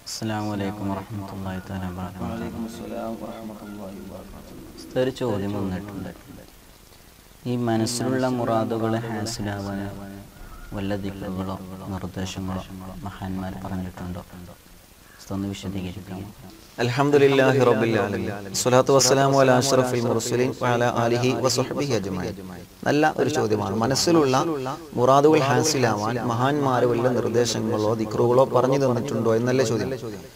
അസ്സാം വലൈക്കും വറഹമത്തല്ലാഹി തആല വബറകാതുഹു ഒരു ചോദ്യം വന്നിട്ടുണ്ട് ഈ മനസ്സിലുള്ള മുറാദുകൾ ഹാസിലാവാൻ വല്ല ദിക്കുകളോ നിർദ്ദേശങ്ങളോ മഹാന്മാർ പറഞ്ഞിട്ടുണ്ടോ ഒന്ന് വിശദീകരിക്കാമോ അൽഹംദുലില്ലാഹി റബ്ബിൽ ആലമീൻ സ്വലാത്തു വസ്സലാമു അലാ അഷ്റഫിൽ മുർസലീൻ വഅലാ ആലിഹി വസഹ്ബിഹി അജ്മഈൻ നല്ല ഒരു ചോദ്യമാണ് മനസ്സിലുള്ള മുറാദുകൾ ഹാസിലാവാൻ മഹാന്മാർ വല്ല നിർദ്ദേശങ്ങളോ ദിക്റുകളോ പറഞ്ഞു തന്നിട്ടുണ്ടോ എന്നല്ല ചോദ്യം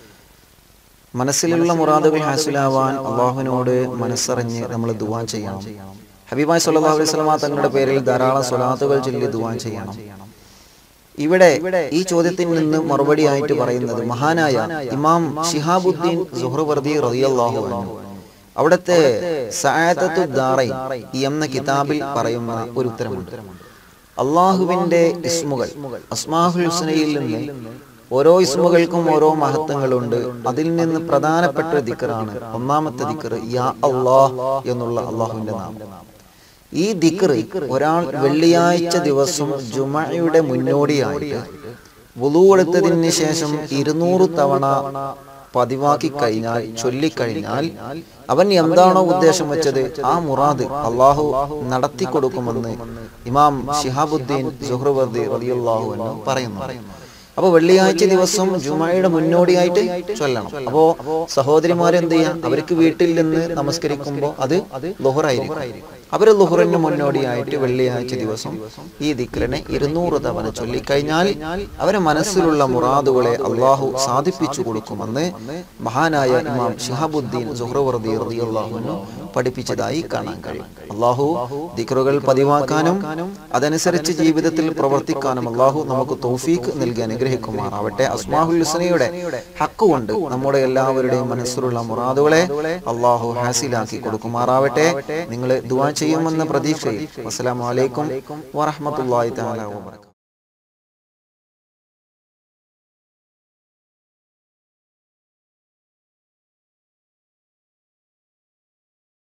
മനസ്സിലുള്ള മുറാദുകൾ ഹാസിലാവാൻ അള്ളാഹുവിനോട് മനസ്സറിഞ്ഞ് നമ്മൾ ദുവാ ചെയ്യണം ഹബീബായ് സല്ലല്ലാഹു അലൈഹി വസല്ലമ തങ്ങളുടെ പേരിൽ ധാരാളം സ്വലാത്തുകൾ ചൊല്ലി ദുവാ ചെയ്യണം ഇവിടെ ഈ ചോദ്യത്തിൽ നിന്ന് മറുപടി ആയിട്ട് പറയുന്നത് മഹാനായ ഇമാം ഷിഹാബുദ്ദീൻ സുഹ്റുവർദി റളിയല്ലാഹു അൻഹു അവിടുത്തെ സഅദത്തു ദാറൈൻ എന്ന കിതാബിൽ പറയുന്ന ഒരു ഉത്തരമുണ്ട് അള്ളാഹുവിന്റെ ഇസ്മുകൾ അസ്മാഹുൽ ഹുസ്നയിൽ നിന്ന് ഓരോ ഇസ്മുകൾക്കും ഓരോ മഹത്വങ്ങളുണ്ട് അതിൽ നിന്ന് പ്രധാനപ്പെട്ട ദിക്കറാണ് ഒന്നാമത്തെ ദിക്കർ യാ അള്ളാഹ് എന്നുള്ള അള്ളാഹുവിന്റെ നാമം ഈ ദിക്ർ ഒരാൾ വെള്ളിയാഴ്ച ദിവസം ജുമയുടെ മുന്നോടിയായിട്ട് വുളു എടുത്തതിന് ശേഷം ഇരുന്നൂറ് തവണ പതിവാക്കി കഴിഞ്ഞാൽ ചൊല്ലിക്കഴിഞ്ഞാൽ അവൻ എന്താണോ ഉദ്ദേശം വെച്ചത് ആ മുറാദ് അള്ളാഹു നടത്തി കൊടുക്കുമെന്ന് ഇമാം ഷിഹാബുദ്ദീൻ സുഹ്റുവർദി റളിയല്ലാഹു അൻഹു പറയുന്നു അപ്പൊ വെള്ളിയാഴ്ച ദിവസം ജുമയുടെ മുന്നോടിയായിട്ട് ചൊല്ലണം അപ്പോ സഹോദരിമാരെന്ത് ചെയ്യാം അവർക്ക് വീട്ടിൽ നിന്ന് നമസ്കരിക്കുമ്പോൾ അത് ലുഹറായിരിക്കും അവര് ലുഹറിന് മുന്നോടിയായിട്ട് വെള്ളിയാഴ്ച ദിവസം ഈ ദിക്രനെ ഇരുന്നൂറ് തവണ ചൊല്ലിക്കഴിഞ്ഞാൽ അവരെ മനസ്സിലുള്ള മുറാദുകളെ അള്ളാഹു സാധിപ്പിച്ചു കൊടുക്കുമെന്ന് മഹാനായ ഇമാം ഷിഹാബുദ്ദീൻ സുഹ്റവർദി റളിയല്ലാഹുവിനു പഠിപ്പിച്ചതായി കാണാൻ കഴിയും അള്ളാഹു ദിക്റുകൾ പതിവാക്കാനും അതനുസരിച്ച് ജീവിതത്തിൽ പ്രവർത്തിക്കാനും അള്ളാഹു നമുക്ക് തൗഫീഖ് നൽകി അനുഗ്രഹിക്കുമാറാവട്ടെ അസ്മാഹുൽ ഹുസ്നയുടെ ഹക്ക് കൊണ്ട് നമ്മുടെ എല്ലാവരുടെയും മനസ്സിലുള്ള മുറാദുകളെ അള്ളാഹു ഹാസിലാക്കി കൊടുക്കുമാറാവട്ടെ നിങ്ങൾ ദുവാ ചെയ്യുമെന്ന പ്രതീക്ഷയിൽ അസ്സലാമു അലൈക്കും വറഹ്മത്തുള്ളാഹി തആല വബറകാതുഹു